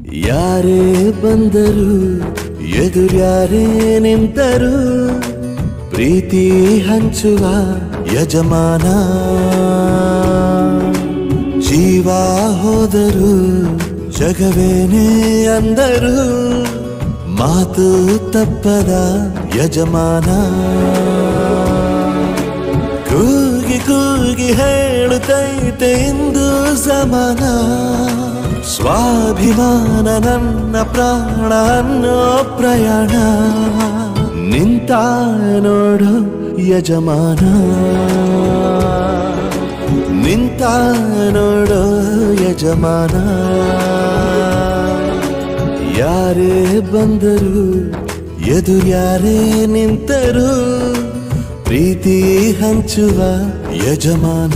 ಯಾರೇ ಬಂದರು ಎದುರ್ಯಾರೇ ನಿಂತರು ಪ್ರೀತಿ ಹಂಚುವ ಯಜಮಾನ ಜೀವ ಹೋದರು ಜಗವೇನೇ ಅಂದರು ಮಾತು ತಪ್ಪದ ಯಜಮಾನ ಕೂಗಿ ಕೂಗಿ ಹೇಳುತ್ತೈತೆ ಇಂದು ಸಮಾನ ಸ್ವಾಭಿಮಾನ ನನ್ನ ಪ್ರಾಣ ಅನ್ನೋ ಪ್ರಯಾಣ ನಿಂತ ನೋಡು ಯಜಮಾನ ನಿಂತ ನೋಡೋ ಯಜಮಾನ ಯಾರೇ ಬಂದರು ಎದುರ್ಯಾರೇ ನಿಂತರು ಪ್ರೀತಿ ಹಂಚುವ ಯಜಮಾನ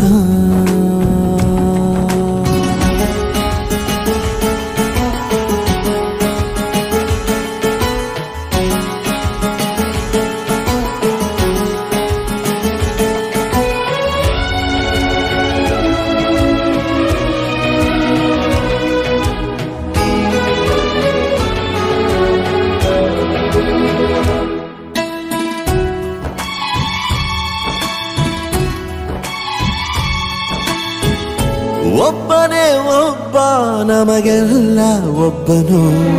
ಒಬ್ಬನೇ ಒಬ್ಬ ನಮಗೆಲ್ಲ ಒಬ್ಬನು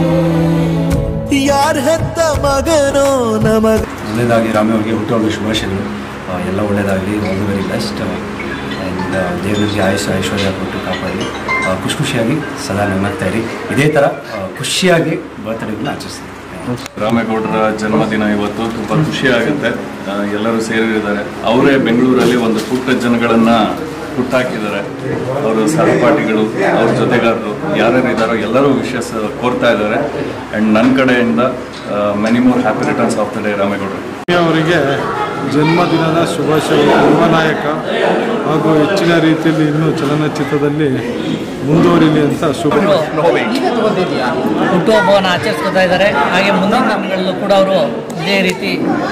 ಯಾರ ಹೆತ್ತ ಮಗನೋ ನಮಗ ಒಳ್ಳೆಯದಾಗಿ ರಾಮಿ ಅವರಿಗೆ ಹುಟ್ಟುಹಬ್ಬ ಶುಭಾಶಯಗಳು ಆ, ಎಲ್ಲ ಒಳ್ಳೆಯದಾಗಲಿ all the very best and ದೇವರಿಗೆ ಆಯುಷ ಐಶ್ವರ್ಯ ಕೊಟ್ಟು ಕಾಪಾಡಿ ಆ, ಖುಷಿ ಖುಷಿಯಾಗಿ ಸದಾ ನಗ್ತಾ ಇರಿ ಇದೇ ಥರ ಆ, ಖುಷಿಯಾಗಿ ಬರ್ತ್ಡೇಗಳನ್ನ ಆಚರಿಸ್ತೀನಿ ರಾಮೇಗೌಡರ ಜನ್ಮದಿನ ಇವತ್ತು ತುಂಬ ಖುಷಿ ಆಗುತ್ತೆ ಆ, ಎಲ್ಲರೂ ಸೇರಿದ್ದಾರೆ ಅವರೇ ಬೆಂಗಳೂರಲ್ಲಿ ಒಂದು ಪುಟ್ಟ ಜನಗಳನ್ನ ಹುಟ್ಟಾಕಿದ್ದಾರೆ ಅವರು ಸಹಪಾಠಿಗಳು ಅವ್ರ ಜೊತೆಗಾರರು ಯಾರ್ಯಾರು ಇದ್ದಾರೋ ಎಲ್ಲರೂ ವಿಶೇಷ ಕೋರ್ತಾ ಇದ್ದಾರೆ ಆ್ಯಂಡ್ ನನ್ನ ಕಡೆಯಿಂದ many more happy returns of the day ರಾಮೇಗೌಡರು ಅವರಿಗೆ ಜನ್ಮದಿನದ ಶುಭಾಶಯಗಳು ಯುವ ನಾಯಕ ಹಾಗೂ ಹೆಚ್ಚಿನ ರೀತಿಯಲ್ಲಿ ಇನ್ನೂ ಚಲನಚಿತ್ರದಲ್ಲಿ ಮುಂದುವರಿಲಿ ಅಂತ ಶುಭ ಹುಟ್ಟುಹಬ್ಬವನ್ನು ಆಚರಿಸ್ಕೊತಾ ಇದ್ದಾರೆ ಹಾಗೆ ಮುಂದಿನ ದಿನಗಳಲ್ಲೂ ಕೂಡ ಅವರು ಇದೇ ರೀತಿ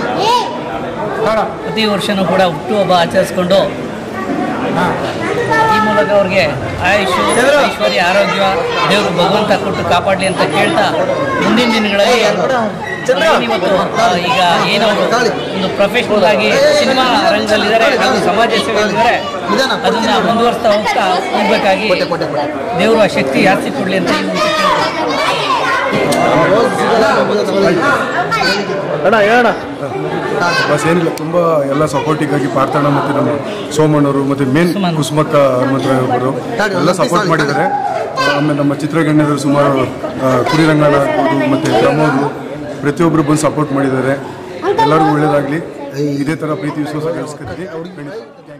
ಪ್ರತಿ ವರ್ಷನೂ ಕೂಡ ಹುಟ್ಟುಹಬ್ಬ ಆಚರಿಸ್ಕೊಂಡು ಈ ಮೂಲಕ ಅವ್ರಿಗೆ ಆಯುಷ್ ಐಶ್ವರ್ಯ ಆರೋಗ್ಯ ದೇವರು ಭಗವಂತ ಕೊಟ್ಟು ಕಾಪಾಡಲಿ ಅಂತ ಕೇಳ್ತಾ ಮುಂದಿನ ದಿನಗಳಲ್ಲಿ ಏನ್ ಇವತ್ತು ಆ, ಈಗ ಏನವರು ಒಂದು ಪ್ರೊಫೆಷನಲ್ ಆಗಿ ಸಿನಿಮಾ ರಂಗದಲ್ಲಿದ್ದಾರೆ ಹಾಗೂ ಸಮಾಜ ಸೇವೆಯಲ್ಲಿದ್ದಾರೆ ಅದನ್ನ ಮುಂದುವರಿಸ್ತಾ ಹೋಗ್ತಾ ಹೋಗ್ಬೇಕಾಗಿ ದೇವರು ಆ ಶಕ್ತಿ ಜಾಸ್ತಿ ಕೊಡಲಿ ಅಂತ ಈ ಮೂಲಕ ಕೇಳ್ಕೊಳ್ತೀನಿ. ಬಸ್ ಏನಿಲ್ಲ ತುಂಬ ಎಲ್ಲ ಸಪೋರ್ಟಿಗಾಗಿ ಪಾರ್ಥಣ್ಣ ಮತ್ತು ನಮ್ಮ ಸೋಮಣ್ಣವರು ಮತ್ತು ಮೇನ್ ಸುಮನ್. ಕುಸುಮಕ್ಕ ಹನುಮಂತರಾಯವರು ಎಲ್ಲ ಸಪೋರ್ಟ್ ಮಾಡಿದ್ದಾರೆ ಆಮೇಲೆ ನಮ್ಮ ಚಿತ್ರಗಣ್ಯರು ಸುಮಾರು ಆ, ಕುರಿರಂಗಣ ಆಗ್ಬೋದು ಮತ್ತು ಪ್ರಮೋದ್ ಪ್ರತಿಯೊಬ್ಬರು ಬಂದು ಸಪೋರ್ಟ್ ಮಾಡಿದ್ದಾರೆ ಎಲ್ಲರಿಗೂ ಒಳ್ಳೇದಾಗಲಿ ಇದೇ ಥರ ಪ್ರೀತಿ ವಿಶ್ವಾಸ ಕಳಿಸ್ಕೊತೀನಿ